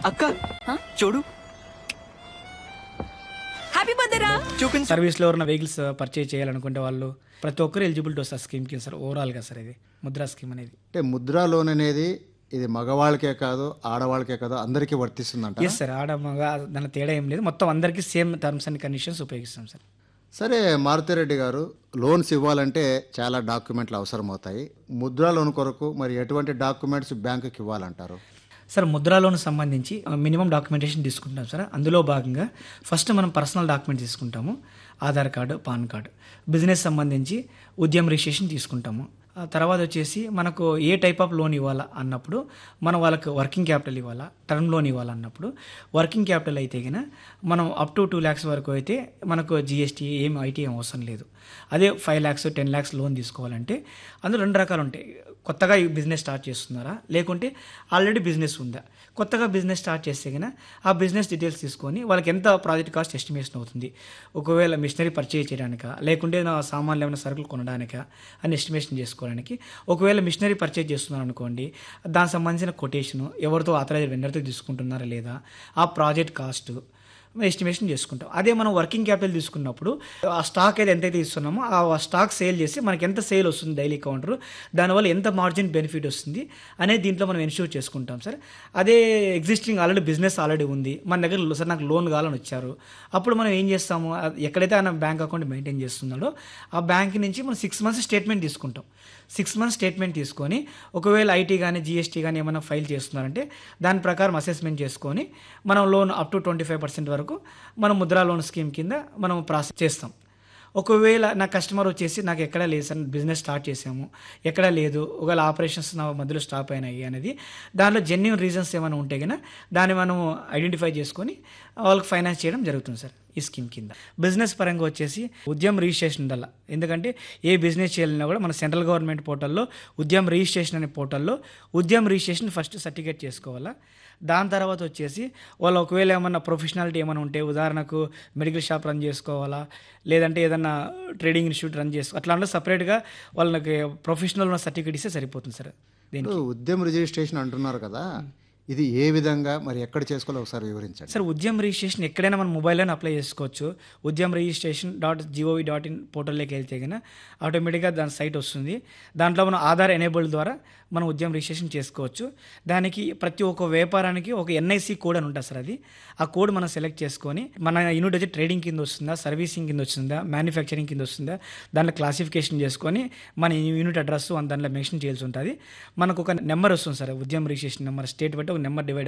అక్క చూడు happy birthday రా చూపించు సర్వీస్లో ఉన్న వెహికల్స్ పర్చేజ్ చేయాలనుకుంటే వాళ్ళు ప్రతి ఒక్కరు ఎలిజిబిలిటీ వస్తారు స్కీమ్ కింద సార్ ఓవరాల్గా సార్ ఇది ముద్రా స్కీమ్ అనేది అంటే ముద్రా లోన్ అనేది ఇది మగవాళ్ళకే కాదు ఆడవాళ్ళకే కాదు అందరికీ వర్తిస్తుందంట ఎస్ సార్ ఆడ మగ దాని తేడా ఏం లేదు మొత్తం అందరికీ సేమ్ టర్మ్స్ అండ్ కండిషన్స్ ఉపయోగిస్తాం సార్ సరే మారుతిరెడ్డి గారు లోన్స్ ఇవ్వాలంటే చాలా డాక్యుమెంట్లు అవసరం అవుతాయి ముద్రా లోన్ కొరకు మరి ఎటువంటి డాక్యుమెంట్స్ బ్యాంకుకి ఇవ్వాలంటారు సార్ ముద్రా లోన్ సంబంధించి మినిమం డాక్యుమెంటేషన్ తీసుకుంటాం సార్ అందులో భాగంగా ఫస్ట్ మనం పర్సనల్ డాక్యుమెంట్ తీసుకుంటాము Aadhaar card PAN card business సంబంధించి ఉద్యమ రిజిస్ట్రేషన్ తీసుకుంటాము ఆ తర్వాత వచ్చేసి మనకు ఏ టైప్ ఆఫ్ లోన్ ఇవ్వాలా అన్నప్పుడు మనం వాళ్ళకి వర్కింగ్ క్యాపిటల్ ఇవ్వాలా టర్మ్ లోన్ ఇవ్వాలన్నప్పుడు వర్కింగ్ క్యాపిటల్ అయితే కనుక మనం అప్ టు టూ ల్యాక్స్ వరకు అయితే మనకు జిఎస్టీ ఏం ఐటీ ఏం అవసరం లేదు అదే five lakhs ten lakhs loan తీసుకోవాలంటే అందులో రెండు రకాలు ఉంటాయి కొత్తగా ఈ బిజినెస్ స్టార్ట్ చేస్తున్నారా లేకుంటే ఆల్రెడీ బిజినెస్ ఉందా కొత్తగా బిజినెస్ స్టార్ట్ చేస్తే కనుక ఆ బిజినెస్ డీటెయిల్స్ తీసుకొని వాళ్ళకి ఎంత ప్రాజెక్ట్ కాస్ట్ ఎస్టిమేషన్ అవుతుంది ఒకవేళ మిషనరీ పర్చేజ్ చేయడానికా లేకుంటే నా సామాన్లు ఏమైనా సరుకులు కొనడానికా అని ఎస్టిమేషన్ చేసుకోవడానికి ఒకవేళ మిషనరీ పర్చేజ్ చేస్తున్నారు అనుకోండి దానికి సంబంధించిన కొటేషన్ ఎవరితో ఆథరైజ్ వెండర్తో తీసుకుంటున్నారా లేదా ఆ ప్రాజెక్ట్ కాస్ట్ ఎస్టిమేషన్ చేసుకుంటాం అదే మనం వర్కింగ్ క్యాపిటల్ తీసుకున్నప్పుడు ఆ స్టాక్ అయితే ఎంతైతే ఇస్తున్నామో ఆ స్టాక్ సేల్ చేసి మనకి ఎంత సేల్ వస్తుంది డైలీ కౌంటర్ దానివల్ల ఎంత మార్జిన్ బెనిఫిట్ వస్తుంది అనేది దీంట్లో మనం ఎన్ష్యూర్ చేసుకుంటాం సార్ అదే ఎగ్జిస్టింగ్ ఆల్రెడీ బిజినెస్ ఆల్రెడీ ఉంది మన దగ్గర సార్ నాకు లోన్ కావాలని వచ్చారు అప్పుడు మనం ఏం చేస్తాము అది ఎక్కడైతే ఆయన బ్యాంక్ అకౌంట్ మెయింటైన్ చేస్తున్నాడో ఆ బ్యాంక్ నుంచి మనం సిక్స్ మంత్స్ స్టేట్మెంట్ తీసుకుంటాం సిక్స్ మంత్స్ స్టేట్మెంట్ తీసుకొని ఒకవేళ ఐటీ కానీ జిఎస్టీ కానీ ఏమైనా ఫైల్ చేస్తున్నారంటే దాని ప్రకారం అసెస్మెంట్ చేసుకొని మనం loan up to twenty five percent వరకు మనం ముద్రా లోన్ స్కీమ్ కింద మనం ప్రాసెస్ చేస్తాం ఒకవేళ నా కస్టమర్ వచ్చేసి నాకు ఎక్కడ లేదు సార్ బిజినెస్ స్టార్ట్ చేసాము ఎక్కడ లేదు ఒకవేళ ఆపరేషన్స్ నా మధ్యలో స్టాప్ అయినాయి అనేది దానిలో జెన్యున్ రీజన్స్ ఏమైనా ఉంటే కనుక దాన్ని మనం ఐడెంటిఫై చేసుకొని వాళ్ళకి ఫైనాన్స్ చేయడం జరుగుతుంది సార్ ఈ స్కీమ్ కింద బిజినెస్ పరంగా వచ్చేసి ఉద్యమ రిజిస్ట్రేషన్ ఉండాలి ఎందుకంటే ఏ బిజినెస్ చేయాలన్నా కూడా మన సెంట్రల్ గవర్నమెంట్ పోర్టల్లో ఉద్యమ రిజిస్ట్రేషన్ అనే పోర్టల్లో ఉద్యమ రిజిస్ట్రేషన్ ఫస్ట్ సర్టిఫికేట్ చేసుకోవాలా దాని తర్వాత వచ్చేసి వాళ్ళు ఒకవేళ ఏమన్నా ప్రొఫెషనాలిటీ ఏమైనా ఉంటే ఉదాహరణకు మెడికల్ షాప్ రన్ చేసుకోవాలా లేదంటే ఏదన్నా ట్రేడింగ్ ఇన్స్టిట్యూట్ రన్ చేసుకో అట్లా అంటే సపరేట్గా వాళ్ళకి ప్రొఫెషనల్ ఉన్న సర్టిఫికేట్ ఇస్తే సరిపోతుంది సార్ దీనికి ఇప్పుడు ఉద్యమ రిజిస్ట్రేషన్ అంటున్నారు కదా ఇది ఏ విధంగా మరి ఎక్కడ చేసుకోవాలో ఒకసారి వివరించండి సార్ ఉద్యమ రిజిస్ట్రేషన్ ఎక్కడైనా మన మొబైల్లోనే అప్లై చేసుకోవచ్చు Udyam registration dot GOV dot in పోర్టల్లోకి వెళ్తే కనుక ఆటోమేటిక్గా దాని సైట్ వస్తుంది దాంట్లో మనం ఆధార్ ఎనేబుల్ ద్వారా మనం ఉద్యమ రిజిస్ట్రేషన్ చేసుకోవచ్చు దానికి ప్రతి ఒక్క వ్యాపారానికి ఒక ఎన్ఐసి కోడ్ అని ఉంటుంది సార్ అది ఆ కోడ్ మనం సెలెక్ట్ చేసుకొని మన యూనిట్ వచ్చి ట్రేడింగ్ కింద వస్తుందా సర్వీసింగ్ కింద వస్తుందా మ్యానుఫ్యాక్చరింగ్ కింద వస్తుందా దాంట్లో క్లాసిఫికేషన్ చేసుకొని మన యూనిట్ అడ్రస్ దాంట్లో మెన్షన్ చేయాల్సి ఉంటుంది మనకు ఒక నెంబర్ వస్తుంది సార్ ఉద్యమ రిజిస్ట్రేషన్ నెంబర్ స్టేట్ బట్టి ఒక నెంబర్ డివైడ్